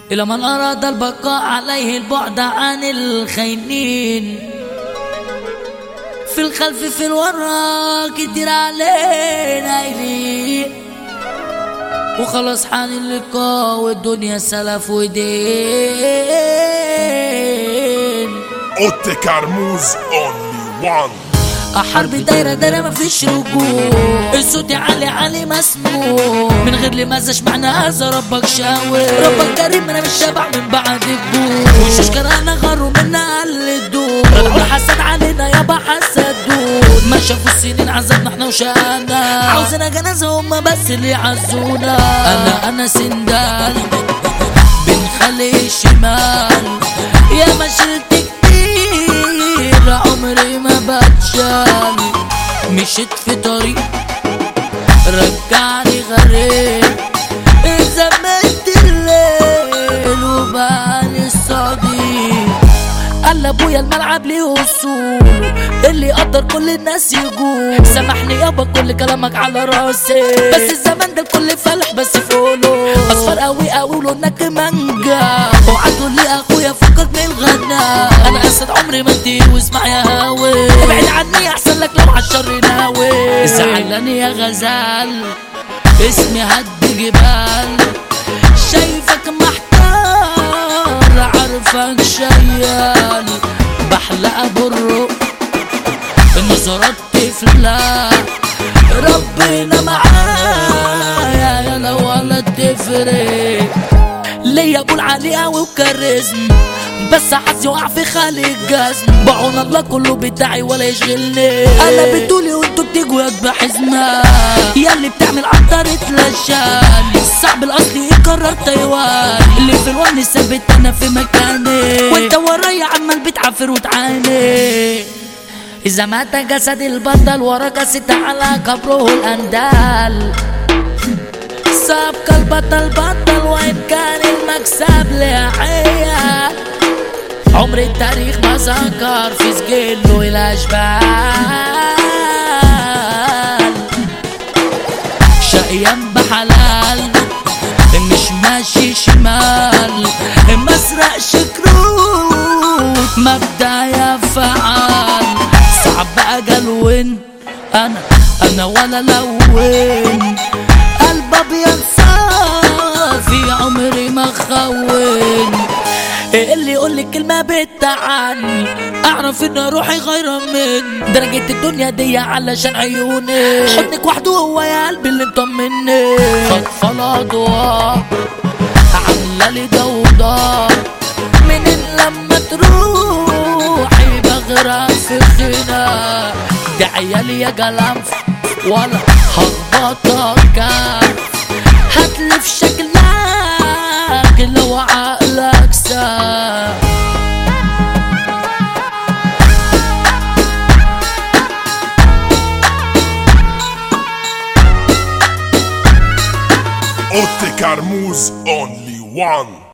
إلى من أراد البقاء عليه البعد عن الخاينين في الخلف في الوراء كتير علينا إليه وخلاص حان اللقاء والدنيا سلف ودين اوتي كرموز اونلي وان حرب دايرة دايرة مفيش رجوع الصوت عالي عالي مسموع من غير لماذا اشمعنى هذا ربك شاور ربك كريم انا مش شبع من بعد الجوع وشوش كرهنا غروا منا قل الدور الحسد علينا يابا حسدون ما شافوا السنين عذبنا احنا وشقانا عاوزنا جنازة هما بس اللي يعزونا انا انا سندال بن خلي الشمال يا ما شلت كتير عمري ما بتشال مشيت في طريق رجعني غريب زمنت الليل وبقالي الصديق قال ابويا الملعب ليه اصول اللي يقدر كل الناس يقول سامحني يابا كل كلامك على راسي بس الزمن ده الكل فالح بس في قوله اصفر قوي قوي ولونك مانجا اوعى تقول لي اخويا فكك من الغنى انا اسد عمري ما ادي واسمع يا هاوي ابعد عني احسن لك لو عالشر ناوي زعلاني يا غزال اسمي هد جبال شايفك محتار عارفك شيال بحلق برو نظرات تفلى ربنا معايا يا لو ولا تفرق ليا ابو العلي قوي وكاريزم بس حظي وقع في خالي الجزم بعون الله كله بتاعي ولا يشغلني انا بتقولي وانتوا بتيجوا يا حزمة يا اللي بتعمل عطر اتلشان الصعب الاصلي قرر تايوان اللي في الون ثابت انا في مكاني وانت ورايا عمال بتعافر وتعاني إذا مات جسد البطل ورا ست على قبره الأندال سابق البطل بطل وإن كان المكسب لعيال عمر التاريخ ما ذكر في سجله الأشبال شقيان بحلال مش ماشي شمال مسرق شكروت مبدأ فعال صعب اجل وين انا انا ولا لون قلب ابيض صافي عمري ما خون اللي يقول لي كلمة بتعني اعرف ان روحي غير من درجة الدنيا دي علشان عيوني حضنك وحده هو يا قلبي اللي مطمني خطفة ضواء عاملة لي ضوضاء من لما تروحي بغرق في خناق دي عيالي يا جلنف ولا هخبطك هتلف شكلك لو عقلك ساب اوتي كرموز اونلي وان